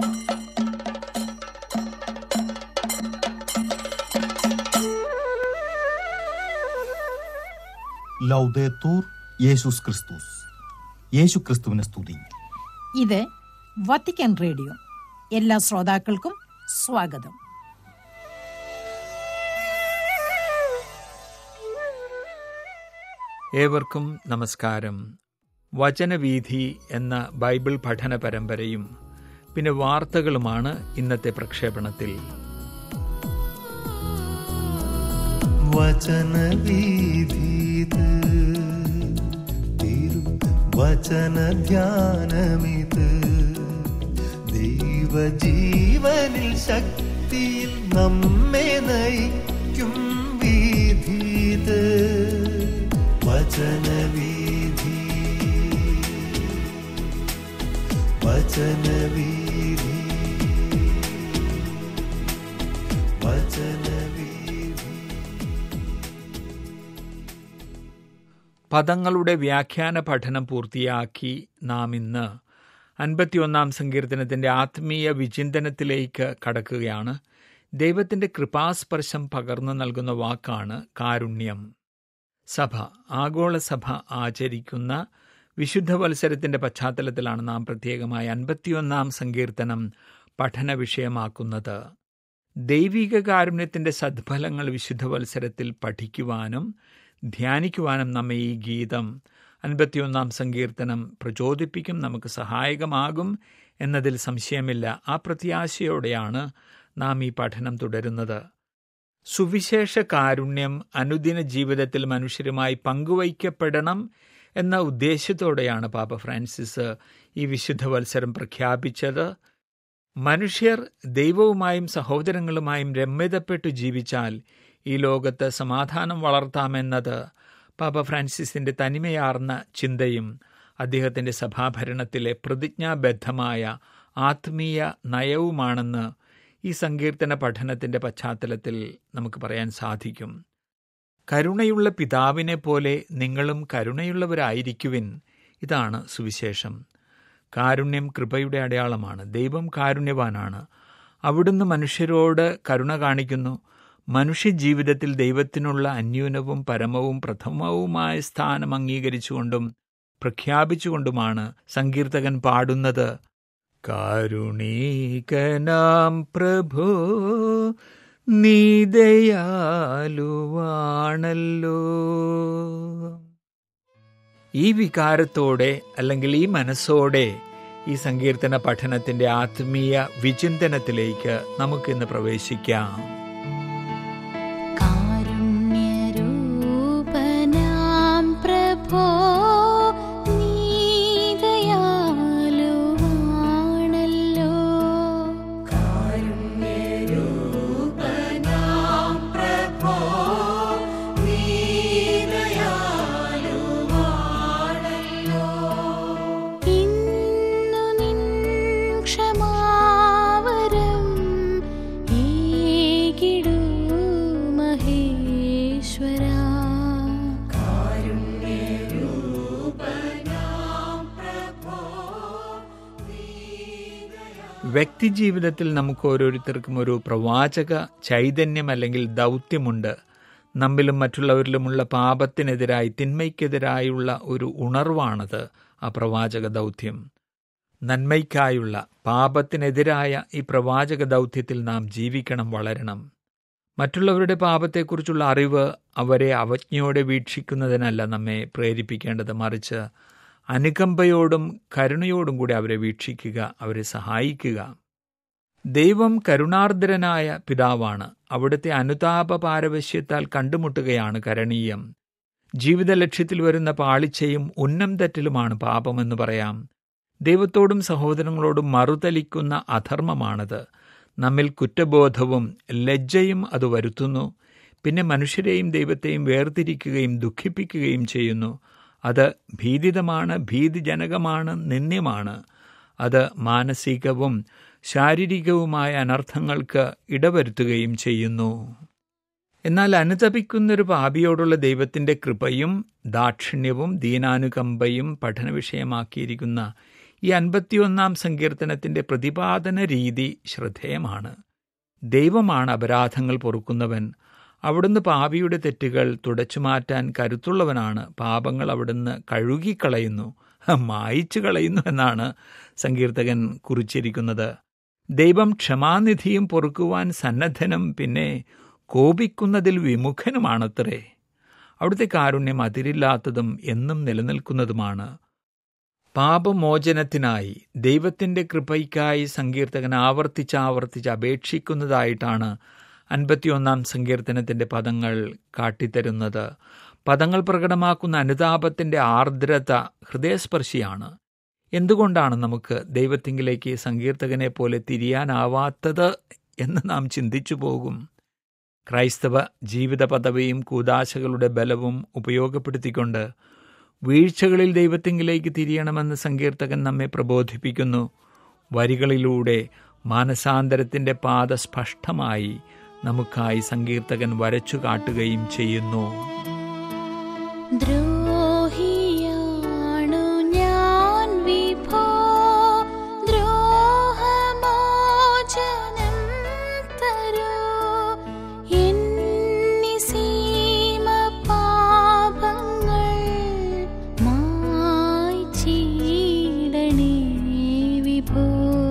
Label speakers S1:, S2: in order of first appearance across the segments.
S1: ലൗദേത്തൂർ യേശുസ് ക്രിസ്തുസ് യേശു ക്രിസ്തുവിനെ സ്തുതി
S2: ഇത് വത്തിക്കാൻ റേഡിയോ എല്ലാ ശ്രോതാക്കൾക്കും സ്വാഗതം
S3: ഏവർക്കും നമസ്കാരം വചനവീഥി എന്ന ബൈബിൾ പഠന പരമ്പരയും പിന്നെ വാർത്തകളുമാണ് ഇന്നത്തെ പ്രക്ഷേപണത്തിൽ
S4: വചനവീഥീത് തിരു വചനധ്യാനമിത് ദൈവജീവനിൽ ശക്തിയിൽ നമ്മെ നയിക്കും വീഥീത് വചനവീഥി വചനവീഥി വചനവീഥി
S3: പദങ്ങളുടെ വ്യാഖ്യാന പഠനം പൂർത്തിയാക്കി നാം ഇന്ന് അൻപത്തിയൊന്നാം സങ്കീർത്തനത്തിന്റെ ആത്മീയ വിചിന്തനത്തിലേക്ക് കടക്കുകയാണ് ദൈവത്തിന്റെ കൃപാസ്പർശം പകർന്നു നൽകുന്ന വാക്കാണ് കാരുണ്യം സഭ ആഗോള സഭ ആചരിക്കുന്ന വിശുദ്ധ വത്സരത്തിന്റെ പശ്ചാത്തലത്തിലാണ് നാം പ്രത്യേകമായി അൻപത്തിയൊന്നാം സങ്കീർത്തനം പഠന വിഷയമാക്കുന്നത് ദൈവിക കാരുണ്യത്തിന്റെ സദ്ഫലങ്ങൾ വിശുദ്ധ വത്സരത്തിൽ പഠിക്കുവാനും ധ്യാനിക്കുവാനും നമ്മെ ഈ ഗീതം അൻപത്തിയൊന്നാം സങ്കീർത്തനം പ്രചോദിപ്പിക്കും നമുക്ക് സഹായകമാകും എന്നതിൽ സംശയമില്ല ആ പ്രത്യാശയോടെയാണ് നാം ഈ പഠനം തുടരുന്നത് സുവിശേഷ കാരുണ്യം അനുദിന ജീവിതത്തിൽ മനുഷ്യരുമായി പങ്കുവയ്ക്കപ്പെടണം എന്ന ഉദ്ദേശ്യത്തോടെയാണ് പാപ്പ ഫ്രാൻസിസ് ഈ വിശുദ്ധ വത്സരം പ്രഖ്യാപിച്ചത് മനുഷ്യർ ദൈവവുമായും സഹോദരങ്ങളുമായും രമ്യതപ്പെട്ടു ജീവിച്ചാൽ ഈ ലോകത്ത് സമാധാനം വളർത്താമെന്നത് പാപ്പ ഫ്രാൻസിസിന്റെ തനിമയാർന്ന ചിന്തയും അദ്ദേഹത്തിന്റെ സഭാഭരണത്തിലെ പ്രതിജ്ഞാബദ്ധമായ ആത്മീയ നയവുമാണെന്ന് ഈ സങ്കീർത്തന പഠനത്തിന്റെ പശ്ചാത്തലത്തിൽ നമുക്ക് പറയാൻ സാധിക്കും കരുണയുള്ള പിതാവിനെ പോലെ നിങ്ങളും കരുണയുള്ളവരായിരിക്കുവിൻ ഇതാണ് സുവിശേഷം കാരുണ്യം കൃപയുടെ അടയാളമാണ് ദൈവം കാരുണ്യവാനാണ് അവിടുന്ന് മനുഷ്യരോട് കരുണ കാണിക്കുന്നു മനുഷ്യജീവിതത്തിൽ ദൈവത്തിനുള്ള അന്യൂനവും പരമവും പ്രഥമവുമായ സ്ഥാനം അംഗീകരിച്ചുകൊണ്ടും പ്രഖ്യാപിച്ചുകൊണ്ടുമാണ് സങ്കീർത്തകൻ പാടുന്നത് കാരുണീകനാം പ്രഭോ നീതയാലുവാണല്ലോ ഈ വികാരത്തോടെ അല്ലെങ്കിൽ ഈ മനസ്സോടെ ഈ സങ്കീർത്തന പഠനത്തിന്റെ ആത്മീയ വിചിന്തനത്തിലേക്ക് നമുക്കിന്ന് പ്രവേശിക്കാം
S5: കാരുണ്യരൂപനാം പ്രഭോ നീദയാലുവാണല്ലോ ഇന്നു നിൻ ക്ഷമാവരം ഏകിടൂ മഹേശ്വരാ
S3: വ്യക്തിജീവിതത്തിൽ നമുക്ക് ഓരോരുത്തർക്കും ഒരു പ്രവാചക ചൈതന്യം അല്ലെങ്കിൽ ദൗത്യമുണ്ട് നമ്മിലും മറ്റുള്ളവരിലുമുള്ള പാപത്തിനെതിരായി തിന്മയ്ക്കെതിരായുള്ള ഒരു ഉണർവാണത് ആ പ്രവാചക ദൗത്യം നന്മയ്ക്കായുള്ള പാപത്തിനെതിരായ ഈ പ്രവാചക ദൗത്യത്തിൽ നാം ജീവിക്കണം വളരണം മറ്റുള്ളവരുടെ പാപത്തെക്കുറിച്ചുള്ള അറിവ് അവരെ അവജ്ഞയോടെ വീക്ഷിക്കുന്നതിനല്ല നമ്മെ പ്രേരിപ്പിക്കേണ്ടത് മറിച്ച് അനുകമ്പയോടും കരുണയോടും കൂടി അവരെ വീക്ഷിക്കുക അവരെ സഹായിക്കുക ദൈവം കരുണാർദ്രനായ പിതാവാണ് അവിടുത്തെ അനുതാപ പാരവശ്യത്താൽ കണ്ടുമുട്ടുകയാണ് കരണീയം ജീവിത ലക്ഷ്യത്തിൽ വരുന്ന പാളിച്ചയും ഉന്നം തെറ്റലുമാണ് പാപമെന്ന് പറയാം ദൈവത്തോടും സഹോദരങ്ങളോടും മറുതലിക്കുന്ന അധർമ്മമാണത് നമ്മിൽ കുറ്റബോധവും ലജ്ജയും അത് വരുത്തുന്നു പിന്നെ മനുഷ്യരെയും ദൈവത്തെയും വേർതിരിക്കുകയും ദുഃഖിപ്പിക്കുകയും ചെയ്യുന്നു അത് ഭീതിതമാണ് ഭീതിജനകമാണ് നിന്ദ്യമാണ് അത് മാനസികവും ശാരീരികവുമായ അനർത്ഥങ്ങൾക്ക് ഇടവരുത്തുകയും ചെയ്യുന്നു എന്നാൽ അനുതപിക്കുന്നൊരു പാപിയോടുള്ള ദൈവത്തിന്റെ കൃപയും ദാക്ഷിണ്യവും ദീനാനുകമ്പയും പഠനവിഷയമാക്കിയിരിക്കുന്ന ഈ അൻപത്തിയൊന്നാം സങ്കീർത്തനത്തിന്റെ പ്രതിപാദന രീതി ശ്രദ്ധേയമാണ് ദൈവമാണ് അപരാധങ്ങൾ പൊറുക്കുന്നവൻ അവിടുന്ന് പാപിയുടെ തെറ്റുകൾ തുടച്ചു മാറ്റാൻ കരുത്തുള്ളവനാണ് പാപങ്ങൾ അവിടുന്ന് കഴുകിക്കളയുന്നു മായിച്ചു കളയുന്നു എന്നാണ് സങ്കീർത്തകൻ കുറിച്ചിരിക്കുന്നത് ദൈവം ക്ഷമാനിധിയും പൊറുക്കുവാൻ സന്നദ്ധനും പിന്നെ കോപിക്കുന്നതിൽ വിമുഖനുമാണത്രേ അവിടുത്തെ കാരുണ്യം അതിരില്ലാത്തതും എന്നും നിലനിൽക്കുന്നതുമാണ് പാപമോചനത്തിനായി ദൈവത്തിൻ്റെ കൃപയ്ക്കായി സങ്കീർത്തകൻ ആവർത്തിച്ച് ആവർത്തിച്ച് അപേക്ഷിക്കുന്നതായിട്ടാണ് അൻപത്തിയൊന്നാം സങ്കീർത്തനത്തിൻ്റെ പദങ്ങൾ കാട്ടിത്തരുന്നത് പദങ്ങൾ പ്രകടമാക്കുന്ന അനുതാപത്തിൻ്റെ ആർദ്രത ഹൃദയസ്പർശിയാണ് എന്തുകൊണ്ടാണ് നമുക്ക് ദൈവത്തിങ്കിലേക്ക് സങ്കീർത്തകനെ പോലെ തിരിയാനാവാത്തത് എന്ന് നാം ചിന്തിച്ചു പോകും ക്രൈസ്തവ ജീവിത പദവിയും കൂതാശകളുടെ ബലവും ഉപയോഗപ്പെടുത്തിക്കൊണ്ട് വീഴ്ചകളിൽ ദൈവത്തിങ്കിലേക്ക് തിരിയണമെന്ന് സങ്കീർത്തകൻ നമ്മെ പ്രബോധിപ്പിക്കുന്നു വരികളിലൂടെ മാനസാന്തരത്തിൻ്റെ പാത സ്പഷ്ടമായി നമുക്കായി സങ്കീർത്തകൻ വരച്ചു കാട്ടുകയും ചെയ്യുന്നു
S5: ദ്രോഹിയാണു ഞാൻ വിഭോ ദ്രോഹമോചനം തരൂ എന്നിസീമ പാപങ്ങൾ മായ്ച്ചിടണേ വിഭോ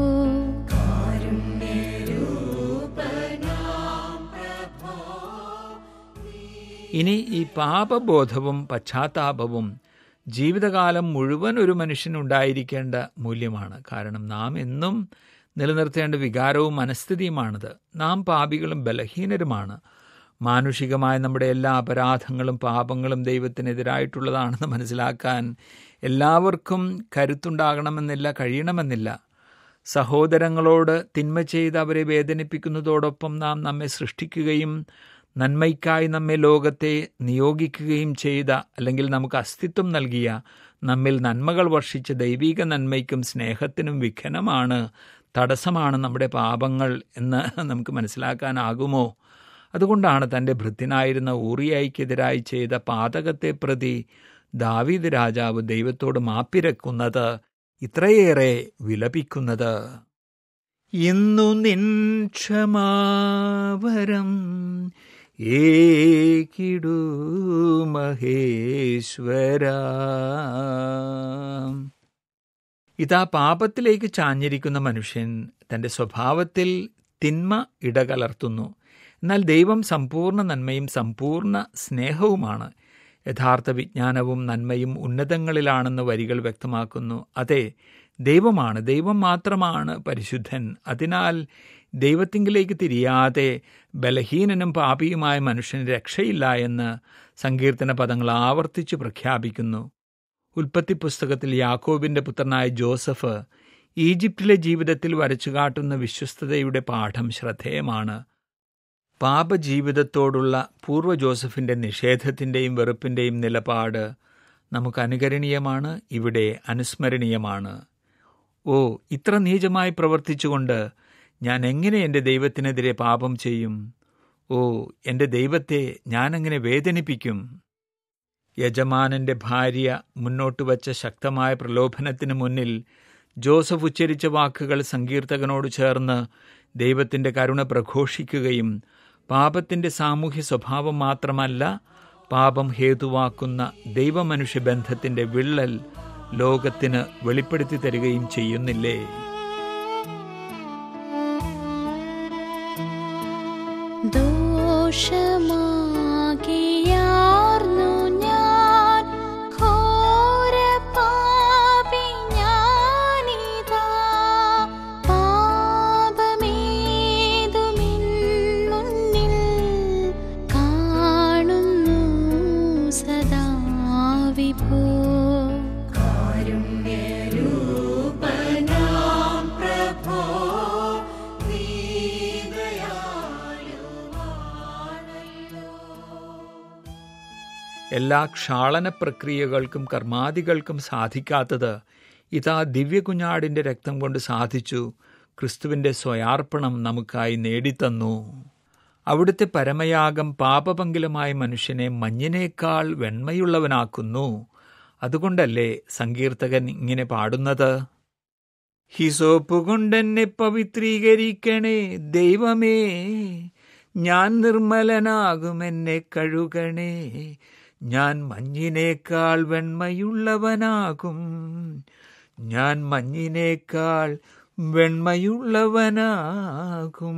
S3: ഇനി ഈ പാപബോധവും പശ്ചാത്താപവും ജീവിതകാലം മുഴുവൻ ഒരു മനുഷ്യനുണ്ടായിരിക്കേണ്ട മൂല്യമാണ് കാരണം നാം എന്നും നിലനിർത്തേണ്ട വികാരവും മനസ്ഥിതിയുമാണിത് നാം പാപികളും ബലഹീനരുമാണ് മാനുഷികമായ നമ്മുടെ എല്ലാ അപരാധങ്ങളും പാപങ്ങളും ദൈവത്തിനെതിരായിട്ടുള്ളതാണെന്ന് മനസ്സിലാക്കാൻ എല്ലാവർക്കും കരുത്തുണ്ടാകണമെന്നില്ല കഴിയണമെന്നില്ല സഹോദരങ്ങളോട് തിന്മ ചെയ്ത് അവരെ വേദനിപ്പിക്കുന്നതോടൊപ്പം നാം നമ്മെ സൃഷ്ടിക്കുകയും നന്മയ്ക്കായി നമ്മെ ലോകത്തെ നിയോഗിക്കുകയും ചെയ്ത അല്ലെങ്കിൽ നമുക്ക് അസ്തിത്വം നൽകിയ നമ്മിൽ നന്മകൾ വർഷിച്ച ദൈവിക നന്മയ്ക്കും സ്നേഹത്തിനും വിഘനമാണ് തടസ്സമാണ് നമ്മുടെ പാപങ്ങൾ എന്ന് നമുക്ക് മനസ്സിലാക്കാനാകുമോ അതുകൊണ്ടാണ് തൻ്റെ ഭൃത്യനായിരുന്ന ഊറിയായിക്കെതിരായി ചെയ്ത പാതകത്തെ പ്രതി ദാവീദ് രാജാവ് ദൈവത്തോട് മാപ്പിരക്കുന്നത് ഇത്രയേറെ വിലപിക്കുന്നത് ഇന്നു നിൻ ക്ഷമാവരം ഏകിടൂ മഹേശ്വര ഇതാ പാപത്തിലേക്ക് ചാഞ്ഞിരിക്കുന്ന മനുഷ്യൻ തൻ്റെ സ്വഭാവത്തിൽ തിന്മ ഇടകലർത്തുന്നു എന്നാൽ ദൈവം സമ്പൂർണ്ണ നന്മയും സമ്പൂർണ്ണ സ്നേഹവുമാണ് യഥാർത്ഥ വിജ്ഞാനവും നന്മയും ഉന്നതങ്ങളിലാണെന്ന് വരികൾ വ്യക്തമാക്കുന്നു അതെ ദൈവമാണ് ദൈവം മാത്രമാണ് പരിശുദ്ധൻ അതിനാൽ ദൈവത്തിങ്കിലേക്ക് തിരിയാതെ ബലഹീനനും പാപിയുമായ മനുഷ്യന് രക്ഷയില്ല എന്ന് സങ്കീർത്തന പദങ്ങൾ ആവർത്തിച്ച് പ്രഖ്യാപിക്കുന്നു ഉൽപ്പത്തി പുസ്തകത്തിൽ യാക്കോബിന്റെ പുത്രനായ ജോസഫ് ഈജിപ്തിലെ ജീവിതത്തിൽ വരച്ചുകാട്ടുന്ന വിശ്വസ്തതയുടെ പാഠം ശ്രദ്ധേയമാണ് പാപജീവിതത്തോടുള്ള പൂർവ്വ ജോസഫിന്റെ നിഷേധത്തിൻ്റെയും വെറുപ്പിൻ്റെയും നിലപാട് നമുക്ക് അനുകരണീയമാണ് ഇവിടെ അനുസ്മരണീയമാണ് ഓ ഇത്ര നീചമായി പ്രവർത്തിച്ചുകൊണ്ട് ഞാൻ എങ്ങനെ എൻ്റെ ദൈവത്തിനെതിരെ പാപം ചെയ്യും ഓ എൻ്റെ ദൈവത്തെ ഞാനെങ്ങനെ വേദനിപ്പിക്കും യജമാനന്റെ ഭാര്യ മുന്നോട്ട് വച്ച ശക്തമായ പ്രലോഭനത്തിന് മുന്നിൽ ജോസഫ് ഉച്ചരിച്ച വാക്കുകൾ സങ്കീർത്തകനോട് ചേർന്ന് ദൈവത്തിൻ്റെ കരുണ പ്രഘോഷിക്കുകയും പാപത്തിൻ്റെ സാമൂഹ്യ സ്വഭാവം മാത്രമല്ല പാപം ഹേതുവാക്കുന്ന ദൈവമനുഷ്യ ബന്ധത്തിൻ്റെ വിള്ളൽ ലോകത്തിന് വെളിപ്പെടുത്തി തരികയും ചെയ്യുന്നില്ലേ
S5: ദോഷമാകിയാർന്നു ഞാൻ ഘോരപാപി ഞാനിതാ പാപമേതുമിൻ മുന്നിൽ കാണുന്നു സദാ വിഭോ
S3: എല്ലാ ക്ഷാളന പ്രക്രിയകൾക്കും കർമാദികൾക്കും സാധിക്കാത്തത് ഇതാ ദിവ്യകുഞ്ഞാടിൻ്റെ രക്തം കൊണ്ട് സാധിച്ചു ക്രിസ്തുവിൻ്റെ സ്വയാർപ്പണം നമുക്കായി നേടിത്തന്നു അവിടുത്തെ പരമയാഗം പാപപങ്കിലമായ മനുഷ്യനെ മഞ്ഞിനേക്കാൾ വെണ്മയുള്ളവനാക്കുന്നു അതുകൊണ്ടല്ലേ സങ്കീർത്തകൻ ഇങ്ങനെ പാടുന്നത് ഹിസോപ്പ് കൊണ്ടെന്നെ പവിത്രീകരിക്കണേ ദൈവമേ ഞാൻ നിർമ്മലനാകും എന്നെ കഴുകണേ ഞാൻ മഞ്ഞിനേക്കാൾ വെണ്മയുള്ളവനാകും ഞാൻ മഞ്ഞിനേക്കാൾ വെണ്മയുള്ളവനാകും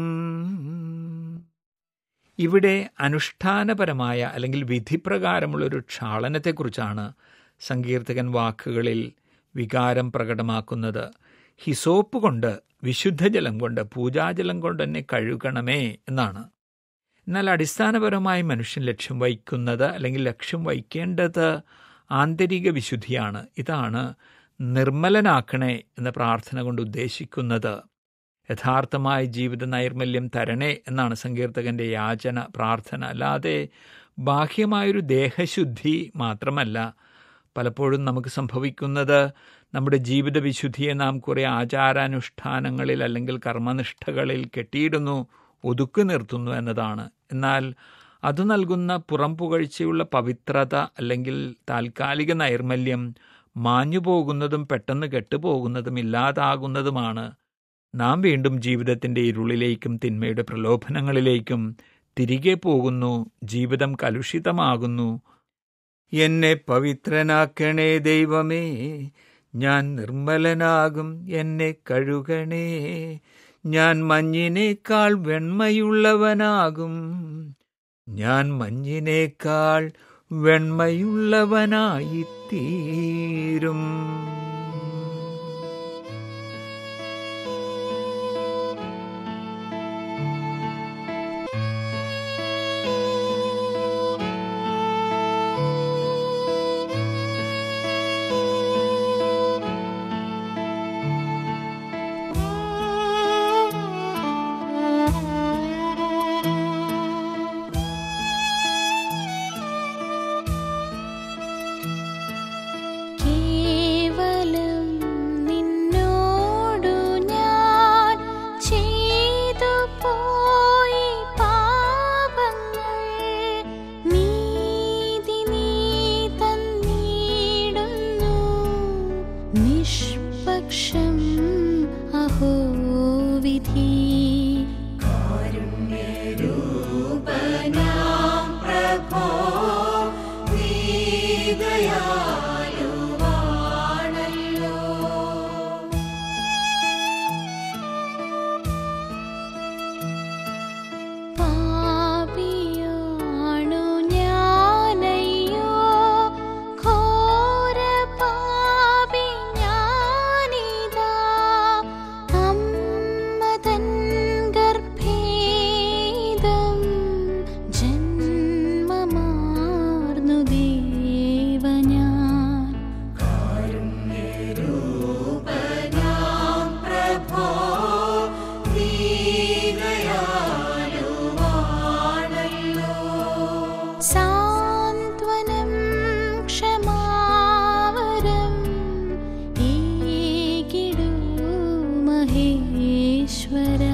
S3: ഇവിടെ അനുഷ്ഠാനപരമായ അല്ലെങ്കിൽ വിധിപ്രകാരമുള്ളൊരു ക്ഷാളനത്തെക്കുറിച്ചാണ് സങ്കീർത്തകൻ വാക്കുകളിൽ വികാരം പ്രകടമാക്കുന്നത് ഹിസോപ്പ് കൊണ്ട് വിശുദ്ധജലം കൊണ്ട് പൂജാജലം കൊണ്ട് തന്നെ കഴുകണമേ എന്നാണ് എന്നാൽ അടിസ്ഥാനപരമായി മനുഷ്യൻ ലക്ഷ്യം വയ്ക്കുന്നത് അല്ലെങ്കിൽ ലക്ഷ്യം വയ്ക്കേണ്ടത് ആന്തരിക വിശുദ്ധിയാണ് ഇതാണ് നിർമ്മലനാക്കണേ എന്ന പ്രാർത്ഥന കൊണ്ട് ഉദ്ദേശിക്കുന്നത് യഥാർത്ഥമായ ജീവിത നൈർമല്യം തരണേ എന്നാണ് സങ്കീർത്തകന്റെ യാചന പ്രാർത്ഥന അല്ലാതെ ബാഹ്യമായൊരു ദേഹശുദ്ധി മാത്രമല്ല പലപ്പോഴും നമുക്ക് സംഭവിക്കുന്നത് നമ്മുടെ ജീവിത വിശുദ്ധിയെ നാം കുറേ ആചാരാനുഷ്ഠാനങ്ങളിൽ അല്ലെങ്കിൽ കർമ്മനിഷ്ഠകളിൽ കെട്ടിയിടുന്നു ഒതുക്കി നിർത്തുന്നു എന്നതാണ് എന്നാൽ അത് നൽകുന്ന പുറം പുകഴ്ചയുള്ള പവിത്രത അല്ലെങ്കിൽ താൽക്കാലിക നൈർമല്യം മാഞ്ഞു പോകുന്നതും പെട്ടെന്ന് കെട്ടുപോകുന്നതും ഇല്ലാതാകുന്നതുമാണ് നാം വീണ്ടും ജീവിതത്തിന്റെ ഇരുളിലേക്കും തിന്മയുടെ പ്രലോഭനങ്ങളിലേക്കും തിരികെ പോകുന്നു ജീവിതം കലുഷിതമാകുന്നു എന്നെ പവിത്രനാക്കണേ ദൈവമേ ഞാൻ നിർമ്മലനാകും എന്നെ കഴുകണേ ഞാൻ മഞ്ഞിനേക്കാൾ വെണ്മയുള്ളവനാകും ഞാൻ മഞ്ഞിനേക്കാൾ വെണ്മയുള്ളവനായിത്തീരും
S5: കേവലം നിന്നോടു ഞാൻ ചെയ്തു പോയി പാപങ്ങൾ നീതി നീ തന്നിടുന്നു നിഷ്പക്ഷം അഹോ വിധി പാപിയാണു ഞാനയ്യോ ഘോര പാപി ഞാനിതാ അമ്മതൻ ഗർഭേദം ജന്മമാർന്നു ദേവനാൻ സാന്ത്വനം ക്ഷമാവരം ഏകിടൂ മഹേശ്വര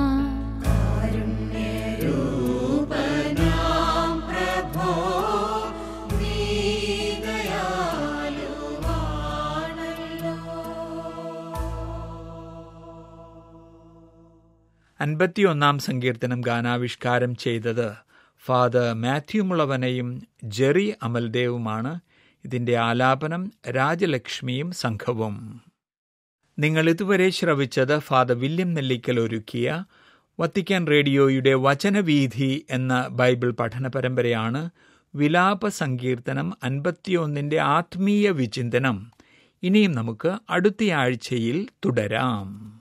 S3: അൻപത്തിയൊന്നാം സങ്കീർത്തനം ഗാനാവിഷ്കാരം ചെയ്തത് ഫാദർ മാത്യു മുളവനയും ജെറി അമൽദേവുമാണ് ഇതിന്റെ ആലാപനം രാജലക്ഷ്മിയും സംഘവും നിങ്ങൾ ഇതുവരെ ശ്രവിച്ചത് ഫാദർ വില്യം നെല്ലിക്കൽ ഒരുക്കിയ വത്തിക്കാൻ റേഡിയോയുടെ വചനവീഥി എന്ന ബൈബിൾ പഠന പരമ്പരയാണ് വിലാപ സങ്കീർത്തനം അൻപത്തിയൊന്നിന്റെ ആത്മീയ വിചിന്തനം ഇനിയും നമുക്ക് അടുത്തയാഴ്ചയിൽ തുടരാം